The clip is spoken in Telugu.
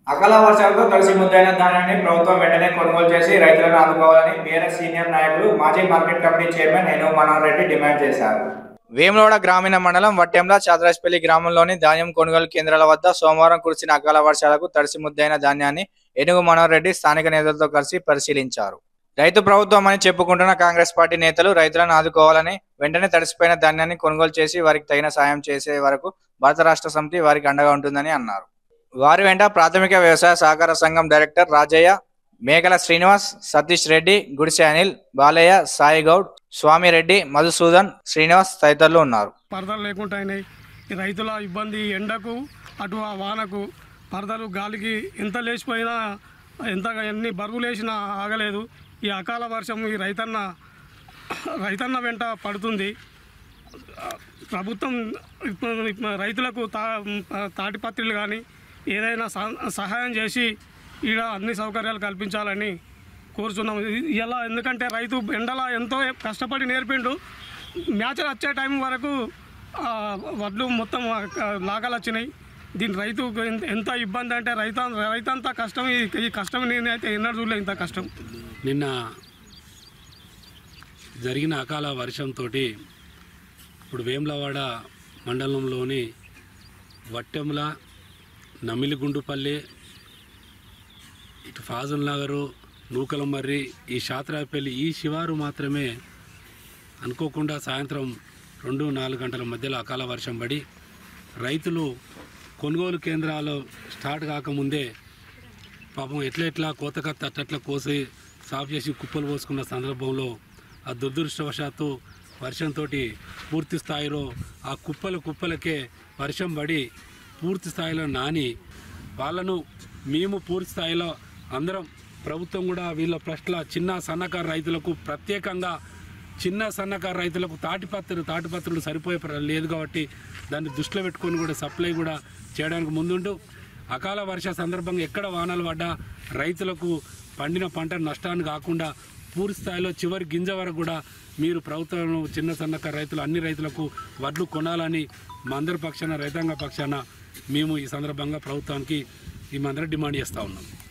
అకాల వర్షాలతో తడిసి ముద్దైన ధాన్యాన్ని ప్రభుత్వం వెంటనే కొనుగోలు చేసి రైతులను ఆదుకోవాలని బీఆర్ఎస్ సీనియర్ నాయకులు మాజీ మార్కెట్ కమిటీ చైర్మన్ ఏనుగు మనోహర్ రెడ్డి డిమాండ్ చేశారు వేములవాడ గ్రామీణ మండలం వట్టెంల చాదరాజ్పల్లి గ్రామంలోని ధాన్యం కొనుగోలు కేంద్రాల వద్ద సోమవారం కురిసిన అకాల వర్షాలకు తడిసి ముద్దైన ధాన్యాన్ని ఏనుగు మనోహర్ రెడ్డి స్థానిక నేతలతో కలిసి పరిశీలించారు రైతు ప్రభుత్వం అని చెప్పుకుంటున్న కాంగ్రెస్ పార్టీ నేతలు రైతులను ఆదుకోవాలని వెంటనే తడిసిపోయిన ధాన్యాన్ని కొనుగోలు చేసి వారికి తగిన సాయం చేసే వరకు భారత రాష్ట్ర సమితి వారికి అండగా ఉంటుందని అన్నారు వారి వెంట ప్రాథమిక వ్యవసాయ సహకార సంఘం డైరెక్టర్ రాజయ్య మేకల శ్రీనివాస్ సతీష్ రెడ్డి గుడిసె అనిల్ బాలయ్య సాయి గౌడ్ స్వామిరెడ్డి మధుసూదన్ శ్రీనివాస్ తదితరులు ఉన్నారు పరదలు లేకుండా అయినాయి ఈ రైతుల ఇబ్బంది ఎండకు అటు ఆ వానకు పరదలు గాలికి ఎంత లేచిపోయినా ఎంత ఎన్ని బరువులు వేసినా ఆగలేదు ఈ అకాల వర్షం ఈ రైతన్న రైతన్న వెంట పడుతుంది ప్రభుత్వం ఇప్పుడు ఇప్పుడు రైతులకు తా తాటిపత్రులు కానీ ఏదైనా సహ- సహాయం చేసి ఈడ అన్ని సౌకర్యాలు కల్పించాలని కోరుచున్నాం ఇలా ఎందుకంటే రైతు ఎండల ఎంతో కష్టపడి నేర్పిండు మ్యాచ్ వచ్చే టైం వరకు ఆ, వడ్లు మొత్తం ఆ, లాగాలు వచ్చినాయి దీని రైతు ఎంత- ఎంత ఇబ్బంది అంటే రైత రైతంతా కష్టం ఈ ఈ కష్టం నేనైతే ఎన్నడూ చూడలే ఇంత కష్టం నిన్న జరిగిన అకాల వర్షంతో ఇప్పుడు వేములవాడ మండలంలోని వట్టెముల నమిలిగుండుపల్లి ఇటు ఫాజుల్ నగరు నూకలమర్రి ఈ శాత్రాపల్లి ఈ శివారు మాత్రమే అనుకోకుండా సాయంత్రం రెండు నాలుగు గంటల మధ్యలో అకాల వర్షం పడి రైతులు కొనుగోలు కేంద్రాలు స్టార్ట్ కాకముందే పాపం ఎట్లా ఎట్లా కోతకత్త అట్లా కోసి సాఫ్ చేసి కుప్పలు పోసుకున్న సందర్భంలో ఆ దురదృష్టవశాత్తు వర్షంతో పూర్తి స్థాయిలో ఆ కుప్పలు కుప్పలకే వర్షం పడి పూర్తి స్థాయిలో నాని వాళ్ళను మేము పూర్తి స్థాయిలో అందరం ప్రభుత్వం కూడా వీళ్ళ పట్ల చిన్న సన్నకారు రైతులకు ప్రత్యేకంగా చిన్న సన్నకారు రైతులకు తాటిపత్రులు తాటిపత్రులు సరిపోయే ప్ర- లేదు కాబట్టి దాన్ని దృష్టిలో పెట్టుకొని కూడా సప్లై కూడా చేయడానికి ముందుంటూ అకాల వర్ష సందర్భంగా ఎక్కడ వానలు పడ్డా రైతులకు పండిన పంట నష్టాన్ని కాకుండా పూర్తి స్థాయిలో చివరి గింజ వరకు కూడా మీరు ప్రభుత్వం చిన్న సన్నకారు రైతులు అన్ని రైతులకు వడ్లు కొనాలని మా అందరి పక్షాన రైతాంగ పక్షాన మేము ఈ సందర్భంగా ప్రభుత్వానికి మేమందరం డిమాండ్ చేస్తూ ఉన్నాం